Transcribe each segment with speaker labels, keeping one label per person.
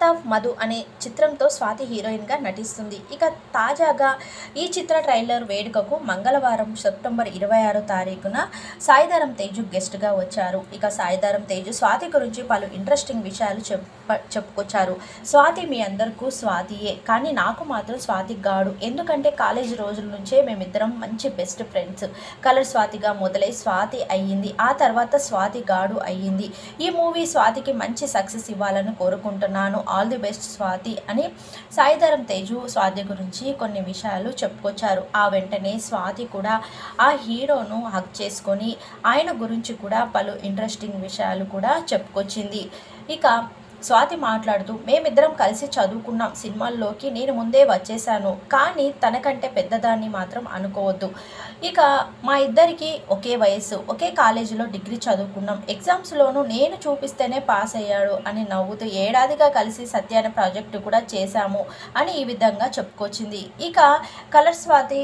Speaker 1: of Madhu అనే చిత్రంతో స్వాతి హీరోయిన్గా నటిస్తుంది ఇక తాజాగా ఈ చిత్ర ట్రైలర్ వేడుకకు మంగళవారం సెప్టెంబర్ ఇరవై ఆరో తారీఖున సాయిధరం తేజు గెస్ట్గా వచ్చారు ఇక సాయిధరం తేజు స్వాతి గురించి పలు ఇంట్రెస్టింగ్ విషయాలు చెప్ప చెప్పుకొచ్చారు స్వాతి మీ అందరికీ స్వాతియే కానీ నాకు మాత్రం స్వాతి గాడు ఎందుకంటే కాలేజీ రోజుల నుంచే మేమిద్దరం మంచి బెస్ట్ ఫ్రెండ్స్ కలర్ స్వాతిగా మొదలై స్వాతి అయ్యింది ఆ తర్వాత స్వాతి గాడు అయ్యింది ఈ మూవీ స్వాతికి మంచి సక్సెస్ ఇవ్వాలని కోరుకుంటున్నాను ఆల్ ది బెస్ట్ స్వాతి అని సాయిధరం తేజు స్వాతి గురించి కొన్ని విషయాలు చెప్పుకొచ్చారు ఆ వెంటనే స్వాతి కూడా ఆ హీరోను హక్ చేసుకొని ఆయన గురించి కూడా పలు ఇంట్రెస్టింగ్ విషయాలు కూడా చెప్పుకొచ్చింది ఇక స్వాతి మాట్లాడుతూ మేమిద్దరం కలిసి చదువుకున్నాం సినిమాల్లోకి నేను ముందే వచ్చేసాను కానీ తనకంటే పెద్దదాన్ని మాత్రం అనుకోవద్దు ఇక మా ఇద్దరికి ఒకే వయస్సు ఒకే కాలేజీలో డిగ్రీ చదువుకున్నాం ఎగ్జామ్స్లోనూ నేను చూపిస్తేనే పాస్ అయ్యాడు అని నవ్వుతూ ఏడాదిగా కలిసి సత్య అనే ప్రాజెక్టు కూడా చేశాము అని ఈ విధంగా చెప్పుకొచ్చింది ఇక colour Swathi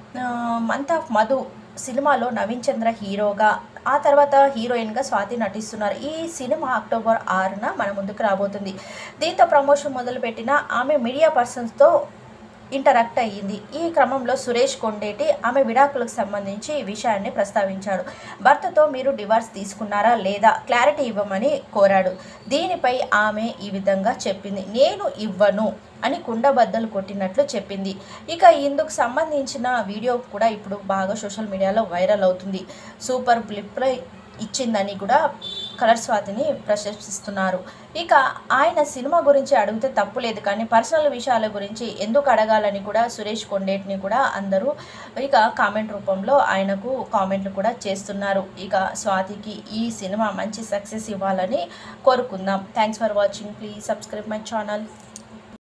Speaker 1: month of Madhu సినిమాలో నవీన్ చంద్ర హీరోగా ఆ తర్వాత హీరోయిన్గా స్వాతి నటిస్తున్నారు ఈ సినిమా అక్టోబర్ ఆరున మన ముందుకు రాబోతుంది దీంతో ప్రమోషన్ మొదలుపెట్టిన ఆమె మీడియా పర్సన్స్తో ఇంటరాక్ట్ అయ్యింది ఈ క్రమంలో సురేష్ కొండేటి ఆమె విడాకులకు సంబంధించి ఈ విషయాన్ని ప్రస్తావించాడు భర్తతో మీరు డివార్స్ తీసుకున్నారా లేదా క్లారిటీ ఇవ్వమని కోరాడు దీనిపై ఆమె ఈ విధంగా చెప్పింది నేను ఇవ్వను అని కుండబద్దలు కొట్టినట్లు చెప్పింది ఇక ఇందుకు సంబంధించిన వీడియో కూడా ఇప్పుడు బాగా సోషల్ మీడియాలో వైరల్ అవుతుంది సూపర్ ఫ్లిప్లో ఇచ్చిందని కూడా కలర్ స్వాతిని ప్రశంసిస్తున్నారు ఇక ఆయన సినిమా గురించి అడిగితే తప్పు లేదు కానీ పర్సనల్ విషయాల గురించి ఎందుకు అడగాలని కూడా సురేష్ కొండేటిని కూడా అందరూ ఇక కామెంట్ రూపంలో ఆయనకు కామెంట్లు కూడా చేస్తున్నారు ఇక స్వాతికి ఈ సినిమా మంచి సక్సెస్ ఇవ్వాలని కోరుకుందాం thanks for watching please subscribe my channel